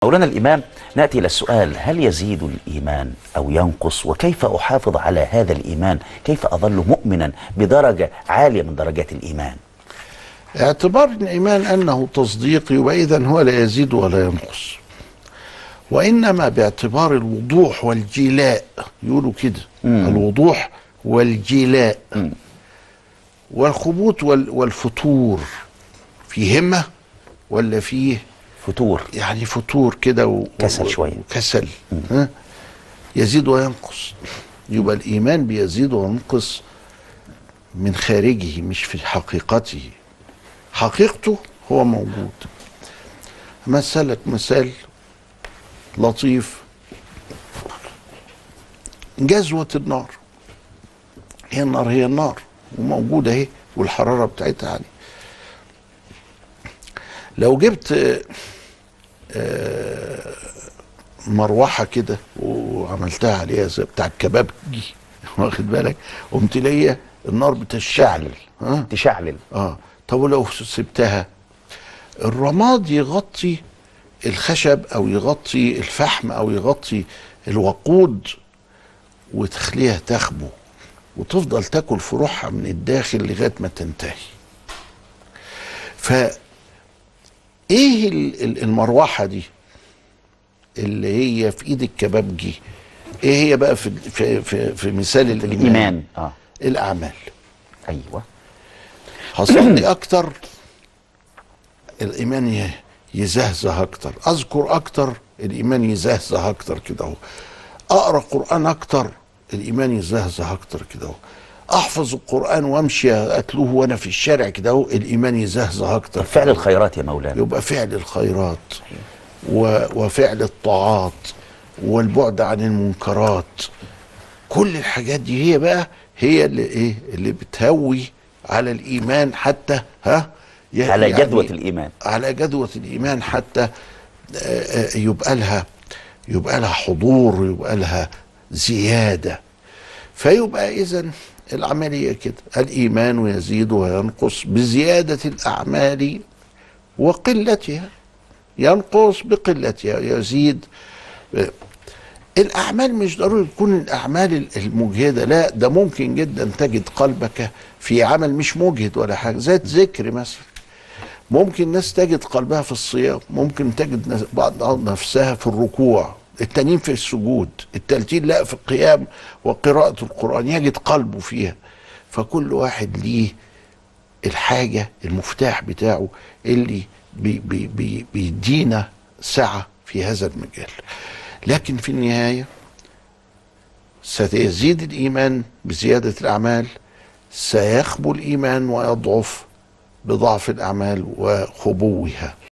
مولانا الإمام نأتي إلى السؤال هل يزيد الإيمان أو ينقص وكيف أحافظ على هذا الإيمان كيف أظل مؤمنا بدرجة عالية من درجات الإيمان اعتبار الإيمان أنه تصديق يبقى إذن هو لا يزيد ولا ينقص وإنما باعتبار الوضوح والجلاء يقولوا كده الوضوح والجلاء والخبوط وال- والفتور في همة ولا فيه فتور يعني فتور كده و... كسل و- شوية. كسل ها؟ يزيد وينقص يبقى الإيمان بيزيد وينقص من خارجه مش في حقيقته حقيقته هو موجود مثلك مثال لطيف جزوة النار هي النار هي النار وموجودة اهي والحرارة بتاعتها عالية لو جبت آه، آه، مروحة كده وعملتها عليها زي بتاع الكبابجي واخد بالك قمت ليا النار بتشعل ها تشعلل اه طب ولو سبتها الرماد يغطي الخشب او يغطي الفحم او يغطي الوقود وتخليها تخبو وتفضل تاكل فروعها من الداخل لغايه ما تنتهي ف ايه ال- ال- المروحه دي اللي هي في ايد الكبابجي ايه هي بقى في في في, في مثال الايمان الإيمان آه الاعمال أيوة هصلي اكتر الايمان ي- يزهزه اكتر اذكر اكتر الايمان يزهزه اكتر كده اهو اقرا قران اكتر الايمان يزهزه اكتر كده اهو احفظ القران وامشي اتلوه وانا في الشارع كده اهو الايمان يزهزه اكتر فعل كده. الخيرات يا مولانا يبقى فعل الخيرات و- وفعل الطاعات والبعد عن المنكرات كل الحاجات دي هي بقى هي اللي ايه اللي بتهوي على الايمان حتى ها ي- على يعني جذوة الإيمان على جذوة الإيمان حتى آه، آه، يبقى لها يبقى لها حضور يبقى لها زيادة فيبقى إذا العملية كده الإيمان يزيد وينقص بزيادة الأعمال وقلتها ينقص بقلتها يزيد الأعمال مش ضروري تكون الأعمال المجهدة لا ده ممكن جدا تجد قلبك في عمل مش مجهد ولا حاجة زي الذكر مثلا ممكن ناس تجد قلبها في الصيام ممكن تجد ناس- بعض نفسها في الركوع التانيين في السجود التالتين لا في القيام وقراءة القرآن يجد قلبه فيها فكل واحد ليه الحاجة المفتاح بتاعه اللي بي بي بي بيدينا سعة في هذا المجال لكن في النهاية سيزيد الإيمان بزيادة الأعمال سيخبو الإيمان ويضعف بضعف الأعمال وخبوها